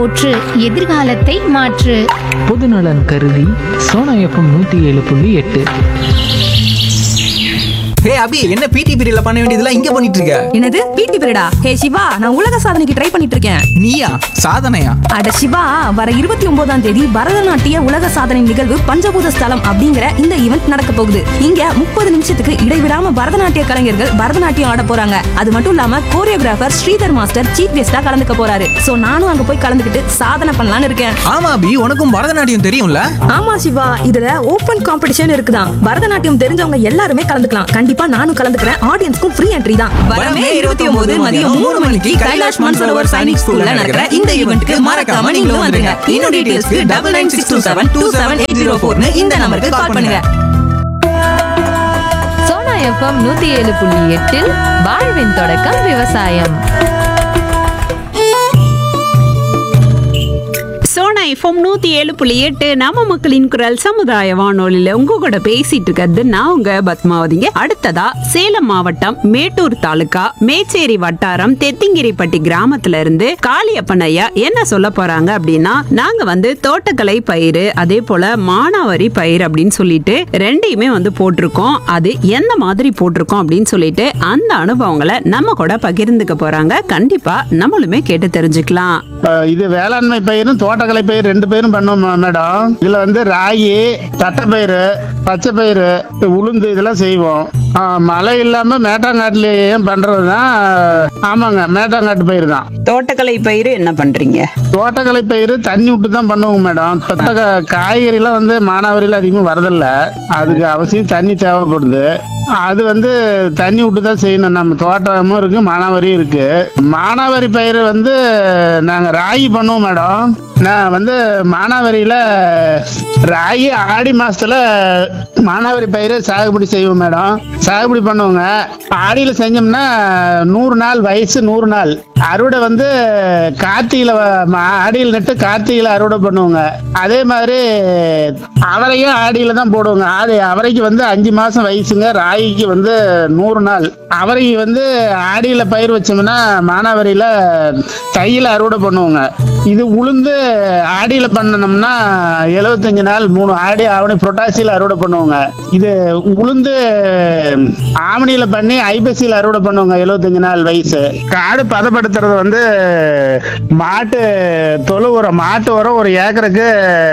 போற்று எதிர்காலத்தை மாற்று பொதுநலன் கருதி சோனா எஃப்எம் நூற்றி ஏழு புள்ளி எட்டு ஹே அபி என்ன பிடி பீரியட்ல பண்ண வேண்டியதெல்லாம் இங்க பண்ணிட்டு இருக்க என்னது பிடி பீரியடா ஹே சிவா நான் உலக சாதனைக்கு ட்ரை பண்ணிட்டு இருக்கேன் நீயா சாதனையா அட சிவா வர இருபத்தி ஒன்பதாம் தேதி பரதநாட்டிய உலக சாதனை நிகழ்வு பஞ்சபூத ஸ்தலம் அப்படிங்கிற இந்த ஈவெண்ட் நடக்க போகுது இங்க முப்பது நிமிஷத்துக்கு இடைவிடாம பரதநாட்டிய கலைஞர்கள் பரதநாட்டியம் ஆட போறாங்க அது மட்டும் இல்லாம கோரியோகிராஃபர் ஸ்ரீதர் மாஸ்டர் சீஃப் கெஸ்டா கலந்துக்க போறாரு சோ நானும் அங்க போய் கலந்துக்கிட்டு சாதனை பண்ணலாம்னு இருக்கேன் ஆமா அபி உனக்கும் பரதநாட்டியம் தெரியும்ல ஆமா சிவா இதுல ஓபன் காம்படிஷன் இருக்குதான் பரதநாட்டியம் தெரிஞ்சவங்க எல்லாருமே கலந்துக்கலாம் கண்டிப்பா நானும் கலந்துக்கிறேன் ஆடியன்ஸ்க்கும் ஃப்ரீ என்ட்ரி தான் வரமே இருபத்தி ஒன்பது மதியம் மூணு மணிக்கு கைலாஷ் மன்சரோவர் சைனிக் ஸ்கூல்ல நடக்கிற இந்த ஈவெண்ட்க்கு மறக்காம நீங்களும் வந்துருங்க இன்னும் டீடைல்ஸ்க்கு double nine six two seven two seven eight zero ஃபோர்னு இந்த நம்பருக்கு கால் பண்ணுங்க சோனா எஃப்எம் நூத்தி ஏழு புள்ளி எட்டில் வாழ்வின் தொடக்கம் விவசாயம் சோனா எஃப்எம் நூத்தி ஏழு புள்ளி எட்டு நம்ம மக்களின் குரல் சமுதாய வானொலியில உங்க கூட பேசிட்டு இருக்கிறது நான் உங்க பத்மாவதிங்க அடுத்ததா சேலம் மாவட்டம் மேட்டூர் தாலுகா மேச்சேரி வட்டாரம் தெத்திங்கிரிப்பட்டி கிராமத்துல இருந்து காளியப்பன் ஐயா என்ன சொல்ல போறாங்க அப்படின்னா நாங்க வந்து தோட்டக்கலை பயிர் அதே போல மானாவாரி பயிர் அப்படின்னு சொல்லிட்டு ரெண்டையுமே வந்து போட்டிருக்கோம் அது எந்த மாதிரி போட்டிருக்கோம் அப்படின்னு சொல்லிட்டு அந்த அனுபவங்களை நம்ம கூட பகிர்ந்துக்க போறாங்க கண்டிப்பா நம்மளுமே கேட்டு தெரிஞ்சுக்கலாம் அஹ் இது வேளாண்மை பயிரும் தோட்டக்கலை பயிர் ரெண்டு பயிரும் பண்ணோம் மே- மேடம் இதுல வந்து ராகி தட்டைப்பயிறு பச்சை பயிறு உளுந்து இதெல்லாம் செய்வோம் அஹ் மழை இல்லாம மேட்டாங்காட்டுலயே பண்றது தான் ஆமாங்க மேட்டாங்காட்டு பயிர் தான் தோட்டக்கலை பயிர் என்ன பண்றீங்க தோட்டக்கலை பயிர் தண்ணி விட்டு தான் பண்ணுவோம் மேடம் இப்ப க- காய்கறிலாம் வந்து மானாவாரியில் அதிகமாக வரதில்ல அதுக்கு அவசியம் தண்ணி தேவைப்படுது அது வந்து தண்ணி விட்டு தான் செய்யணும் நம்ம தோட்டமும் இருக்கு மானாவாரியும் இருக்கு மானாவாரி பயிர் வந்து நாங்க ராகி பண்ணுவோம் மேடம் நான் வந்து மானாவாரியில ராகி ஆடி மாசத்துல மானாவாரி பயிர் சாகுபடி செய்வோம் மேடம் சாகுபடி பண்ணுவோங்க ஆடியில செஞ்சோம்னா நூறு நாள் வயசு நூறு நாள் அறுவடை வந்து கார்த்திகையில வ- ம- ஆடியில் நட்டு கார்த்திகையில அறுவடை பண்ணுவோங்க அதே மாதிரி அவரையும் ஆடியில தான் போடுவோங்க ஆடி அவரைக்கு வந்து அஞ்சு மாசம் வயசுங்க ராகிக்கு வந்து நூறு நாள் அவரைக்கு வந்து ஆடியில பயிர் வச்சோம்னா மானாவாரியில தையில அறுவடை பண்ணுவோங்க இது உளுந்து ஆடியில பண்ணணும்னா எழுபத்தஞ்சு நாள் மூணு ஆடி ஆவணி புரட்டாசியில அறுவடை பண்ணுவோங்க இது உளுந்து ஆவணியில பண்ணி ஐப்பசியில அறுவடை பண்ணுவோங்க எழுபத்தஞ்சு நாள் வயசு காடு பதப்படுத்துறது வந்து மாட்டு தொழு உரம் மாட்டு உரம் ஒரு ஏக்கருக்கு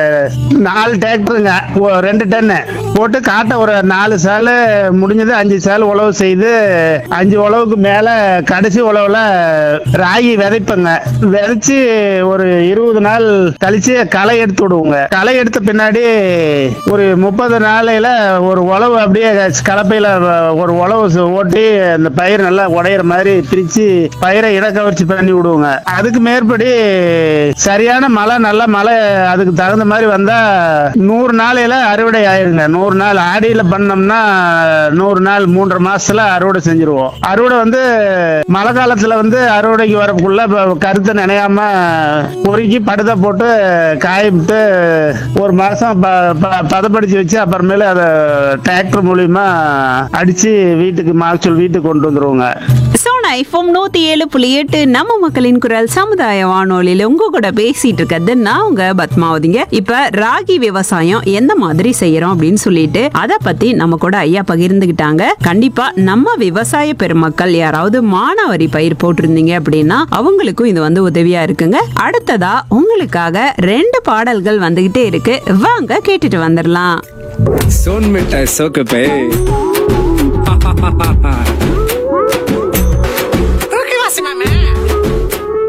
நாலு டிராக்டருங்க ஒ- ரெண்டு டன்னு போட்டு காட்டை ஒரு நாலு சால் முடிஞ்சது அஞ்சு சால் உழவு செய்து அஞ்சு உழவுக்கு மேல கடைசி உழவுல ராகி விதைப்பங்க விதைச்சு ஒரு இருபது நாள் கழிச்சு களை எடுத்து விடுவோங்க களை எடுத்த பின்னாடி ஒரு முப்பது நாளையில ஒரு உழவு அப்படியே கலப்பையில ஒரு உழவு சு- ஓட்டி அந்த பயிர் நல்லா உடையிற மாதிரி பிரிச்சு பயிரை இடக்கவர்ச்சி பண்ணி விடுவோங்க அதுக்கு மேற்படி சரியான மழை நல்ல மழை அதுக்கு தகுந்த மாதிரி வந்தா நூறு நாளையில அறுவடை ஆயிருங்க நூறு நாள் ஆடியில பண்ணோம்னா நூறு நாள் மூன்றரை மாசத்துல அறுவடை செஞ்சிருவோம் அறுவடை வந்து மழை காலத்துல வந்து அறுவடைக்கு வரக்குள்ள ப- கருத்தை நினையாம பொறுக்கி படுதை போட்டு காய விட்டு ஒரு மாசம் ப- ப- பதப்படுத்தி வச்சு அப்புறமேல அதை டிராக்டர் மூலியமா அடிச்சு வீட்டுக்கு மாக்சூல் வீட்டுக்கு கொண்டு வந்துருவோங்க சோனா ஐஃபோம் நூத்தி ஏழு புள்ளி எட்டு நம்ம மக்களின் குரல் சமுதாய வானொலியில உங்க கூட பேசிட்டு இருக்கிறது நான் உங்க பத்மாவதிங்க இப்ப ராகி விவசாயம் எந்த மாதிரி செய்யறோம் அப்படின்னு சொல்லிட்டு அத பத்தி நம்ம கூட ஐயா பகிர்ந்துகிட்டாங்க கண்டிப்பா நம்ம விவசாய பெருமக்கள் யாராவது மானாவாரி பயிர் போட்டிருந்தீங்க அப்படின்னா அவங்களுக்கும் இது வந்து உதவியா இருக்குங்க அடுத்ததா உங்களுக்காக ரெண்டு பாடல்கள் வந்துகிட்டே இருக்கு வாங்க கேட்டுட்டு வந்துடலாம் सोन मिठाई सोक पे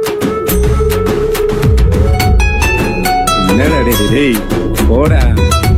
என்னடா டேய், டேய், போடா